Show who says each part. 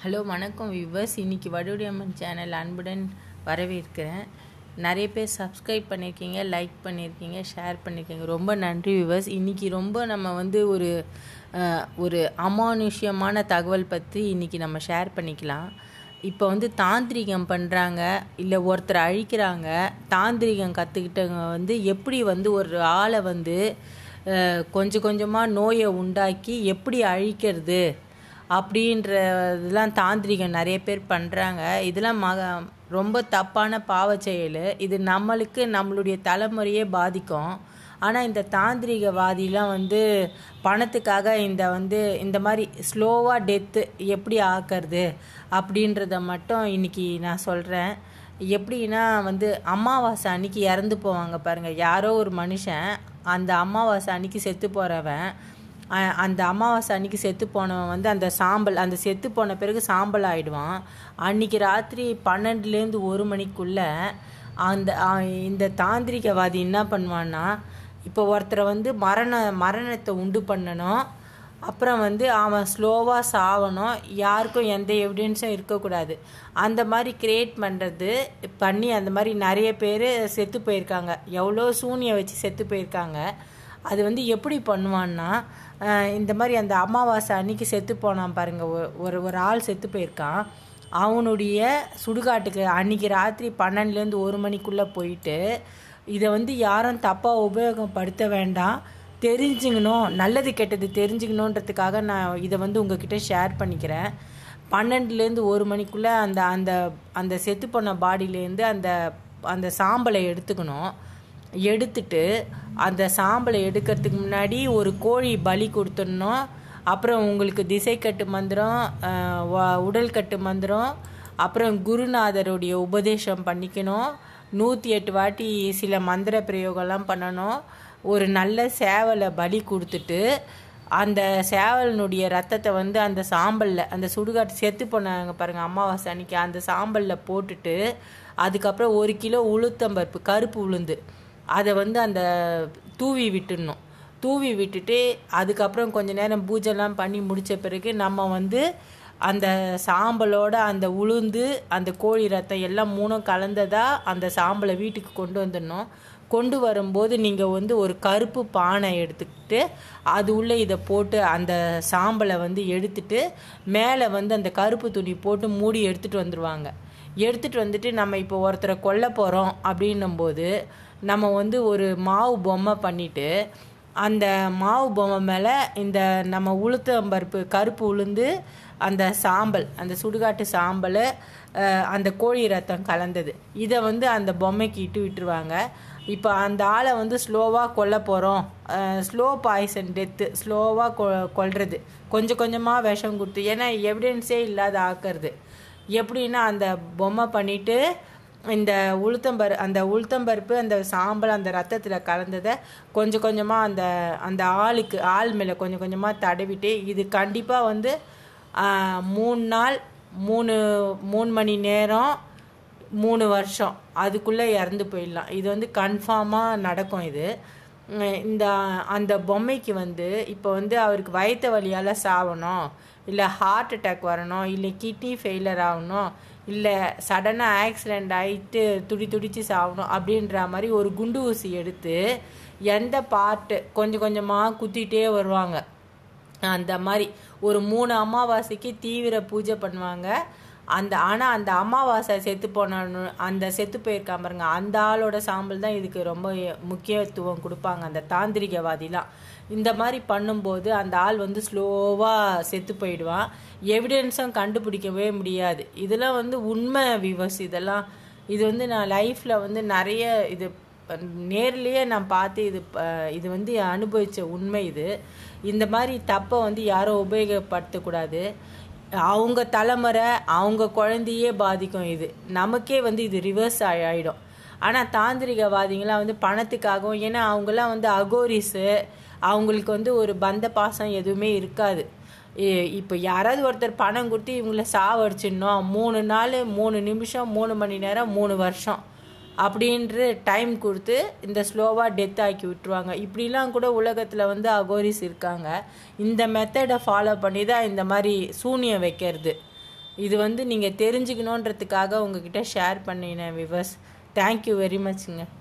Speaker 1: hello வணக்கம் viewers இன்னைக்கு வடுடியம்மன் channel அன்புடன் வரவேற்கிறேன் நிறைய பேர் சப்ஸ்கிரைப் பண்ணியிருக்கீங்க லைக் பண்ணியிருக்கீங்க ஷேர் பண்ணியிருக்கீங்க ரொம்ப நன்றி விவர்ஸ் இன்னைக்கு ரொம்ப நம்ம வந்து ஒரு அஹ், ஒரு அமானுஷ்யமான தகவல் பற்றி இன்னைக்கு நம்ம ஷேர் பண்ணிக்கலாம் இப்போ வந்து தாந்திரிகம் பண்ணுறாங்க இல்லை ஒருத்தரை அழிக்கிறாங்க தாந்திரிகம் கற்றுக்கிட்டவங்க வந்து எப்படி வந்து ஒரு ஆளை வந்து அஹ், கொஞ்சம் கொஞ்சமாக நோயை உண்டாக்கி எப்படி அழிக்கிறது அப்படின்ற இதெல்லாம் தாந்திரிகம் நிறைய பேர் பண்ணுறாங்க இதெல்லாம் மக ரொம்ப தப்பான பாவச் செயல் இது நம்மளுக்கு நம்மளுடைய தலைமுறையே பாதிக்கும் ஆனால் இந்த தாந்திரிகவாதிலாம் வந்து பணத்துக்காக இந்த வந்து இந்த மாதிரி ஸ்லோவாக டெத்து எப்படி ஆக்கிறது அப்படின்றத மட்டும் இன்னைக்கு நான் சொல்கிறேன் எப்படின்னா வந்து அமாவாசை அன்னைக்கு இறந்து போவாங்க பாருங்கள் யாரோ ஒரு மனுஷன் அந்த அமாவாசை அன்னைக்கு செத்து போகிறவன் அ- அந்த அமாவாசை அன்னைக்கு செத்து போனவன் வந்து அந்த சாம்பல் அந்த செத்து போன பிறகு சாம்பல் ஆயிடுவான் அன்னைக்கு ராத்திரி பன்னெண்டுலேருந்து ஒரு மணிக்குள்ள அந்த அ, இந்த தாந்திரிகவாதி என்ன பண்ணுவான்னா இப்போ ஒருத்தரை வந்து மரண மரணத்தை உண்டு பண்ணணும் அப்புறம் வந்து அவன் ஸ்லோவாக சாவணும் யாருக்கும் எந்த எவிடன்ஸும் இருக்கக்கூடாது அந்த மாதிரி கிரியேட் பண்ணுறது பண்ணி அந்த மாதிரி நிறைய பேர் செத்து போயிருக்காங்க எவ்வளோ சூனியை வச்சு செத்து போயிருக்காங்க அது வந்து எப்படி பண்ணுவான்னா அஹ் இந்த மாதிரி அந்த அமாவாசை அன்னைக்கு செத்து போனான் பாருங்க ஒரு- ஒரு ஒரு ஆள் செத்து போயிருக்கான் அவனுடைய சுடுகாட்டுக்கு அன்னைக்கு ராத்திரி பன்னெண்டுலேருந்து ஒரு மணிக்குள்ளே போயிட்டு இதை வந்து யாரும் தப்பாக உபயோகப்படுத்த வேண்டாம் தெரிஞ்சுக்கணும் நல்லது கெட்டது தெரிஞ்சுக்கணுன்றதுக்காக நான் இதை வந்து உங்ககிட்ட ஷேர் பண்ணிக்கிறேன் பன்னெண்டுலேருந்து ஒரு மணிக்குள்ளே அந்த அந்த அந்த செத்து போன பாடியிலேருந்து அந்த அந்த சாம்பலை எடுத்துக்கணும் எடுத்துட்டு அந்த சாம்பலை எடுக்கிறதுக்கு முன்னாடி ஒரு கோழி பலி கொடுத்துடணும் அப்புறம் உங்களுக்கு திசைக்கட்டு மந்திரம் அஹ், வ- உடல் கட்டு மந்திரம் அப்புறம் குருநாதருடைய உபதேசம் பண்ணிக்கணும் நூற்றி எட்டு வாட்டி சில மந்திர பிரயோகம்லாம் பண்ணணும் ஒரு நல்ல சேவலை பலி கொடுத்துட்டு அந்த சேவலனுடைய ரத்தத்தை வந்து அந்த சாம்பலில் அந்த சுடுகாட்டு செத்து போனாங்க பாருங்கள் அமாவாசை அன்னைக்கு அந்த சாம்பலில் போட்டுட்டு அதுக்கப்புறம் ஒரு கிலோ உளுத்தம்பருப்பு கருப்பு உளுந்து அதை வந்து அந்த தூவி விட்டுடணும் தூவி விட்டுட்டு அதுக்கப்புறம் கொஞ்ச நேரம் பூஜைலாம் பண்ணி முடிச்ச பிறகு நம்ம வந்து அந்த சாம்பலோட அந்த உளுந்து அந்த கோழி ரத்தம் எல்லாம் மூணும் கலந்ததா அந்த சாம்பலை வீட்டுக்கு கொண்டு வந்துடணும் கொண்டு வரும்போது நீங்கள் வந்து ஒரு கருப்பு பானை எடுத்துக்கிட்டு அது உள்ளே இதை போட்டு அந்த சாம்பலை வந்து எடுத்துட்டு மேலே வந்து அந்த கருப்பு துணி போட்டு மூடி எடுத்துகிட்டு வந்துடுவாங்க எடுத்துட்டு வந்துட்டு நம்ம இப்போ ஒருத்தரை கொல்ல போகிறோம் அப்படின்னும்போது நம்ம வந்து ஒரு மாவு பொம்மை பண்ணிட்டு அந்த மாவு பொம்மை மேலே இந்த நம்ம உளுத்தம்பருப்பு கருப்பு உளுந்து அந்த சாம்பல் அந்த சுடுகாட்டு சாம்பல் அஹ், அந்த கோழி ரத்தம் கலந்தது இதை வந்து அந்த பொம்மைக்கு இட்டு விட்டுருவாங்க இப்போ அந்த ஆளை வந்து ஸ்லோவாக கொல்ல போகிறோம் ஸ்லோ பாய்சன் டெத்து ஸ்லோவாக கொ கொல்றது கொஞ்சம் கொஞ்சமாக விஷம் கொடுத்து ஏன்னா எவிடன்ஸே இல்லாத ஆக்கிறது எப்படின்னா அந்த பொம்மை பண்ணிட்டு இந்த உளுத்தம்பரு அந்த உளுத்தம்பருப்பு அந்த சாம்பல் அந்த ரத்தத்தில் கலந்ததை கொஞ்சம் கொஞ்சமாக அந்த அந்த ஆளுக்கு ஆள் மேலே கொஞ்சம் கொஞ்சமாக தடவிட்டு இது கண்டிப்பாக வந்து ஆஹ், மூணு நாள் மூணு மூணு மணி நேரம் மூணு வருஷம் அதுக்குள்ளே இறந்து போயிடலாம் இது வந்து கன்ஃபார்மாக நடக்கும் இது உம் இந்த அந்த பொம்மைக்கு வந்து இப்போ வந்து அவருக்கு வயிற்று வலியால் சாவணும் இல்லை ஹார்ட் அட்டாக் வரணும் இல்லை கிட்னி ஃபெயிலியர் ஆகணும் இல்லை சடனாக ஆக்சிடெண்ட் ஆகிட்டு துடி துடிச்சு சாகணும் அப்படின்ற மாதிரி ஒரு குண்டு ஊசி எடுத்து எந்த பார்ட்டு கொஞ்சம் கொஞ்சமாக குத்திட்டே வருவாங்க அந்த மாதிரி ஒரு மூணு அமாவாசைக்கு தீவிர பூஜை பண்ணுவாங்க அந்த ஆனால் அந்த அமாவாசை செத்து போன அந்த செத்து போயிருக்கான் பாருங்க அந்த ஆளோட சாம்பல் தான் இதுக்கு ரொம்ப முக்கியத்துவம் கொடுப்பாங்க அந்த தாந்திரிகவாதிலாம் இந்த மாதிரி பண்ணும்போது அந்த ஆள் வந்து ஸ்லோவாக செத்து போயிடுவான் எவிடன்ஸும் கண்டுபிடிக்கவே முடியாது இதெல்லாம் வந்து உண்மை விவஸ் இதெல்லாம் இது வந்து நான் லைஃப்பில் வந்து நிறைய இது நேர்லயே நான் பார்த்து இது ப- இது வந்து அனுபவிச்ச உண்மை இது இந்த மாதிரி தப்பை வந்து யாரும் உபயோகப்படுத்தக்கூடாது அவங்க தலைமுறை அவங்க குழந்தையே பாதிக்கும் இது நமக்கே வந்து இது ரிவர்ஸ் ஆயிடும் ஆனால் தாந்திரிகவாதிங்களாம் வந்து பணத்துக்காகவும் ஏன்னா அவங்கெல்லாம் வந்து அகோரிஸு அவங்களுக்கு வந்து ஒரு பந்த பாசம் எதுவுமே இருக்காது இ- இப்போ யாராவது ஒருத்தர் பணம் கொடுத்து இவங்கள சாவடிச்சிடணும் மூணு நாள் மூணு நிமிஷம் மூணு மணி நேரம் மூணு வருஷம் அப்படின்ற டைம் கொடுத்து இந்த ஸ்லோவாக டெத் ஆக்கி விட்டுருவாங்க இப்படிலாம் கூட உலகத்தில் வந்து அகோரிஸ் இருக்காங்க இந்த மெத்தடை ஃபாலோ பண்ணி தான் இந்த மாதிரி சூனியம் வைக்கிறது இது வந்து நீங்கள் தெரிஞ்சுக்கணுன்றதுக்காக உங்ககிட்ட ஷேர் பண்ணினேன் விவர்ஸ் தேங்க்யூ வெரி மச்ங்க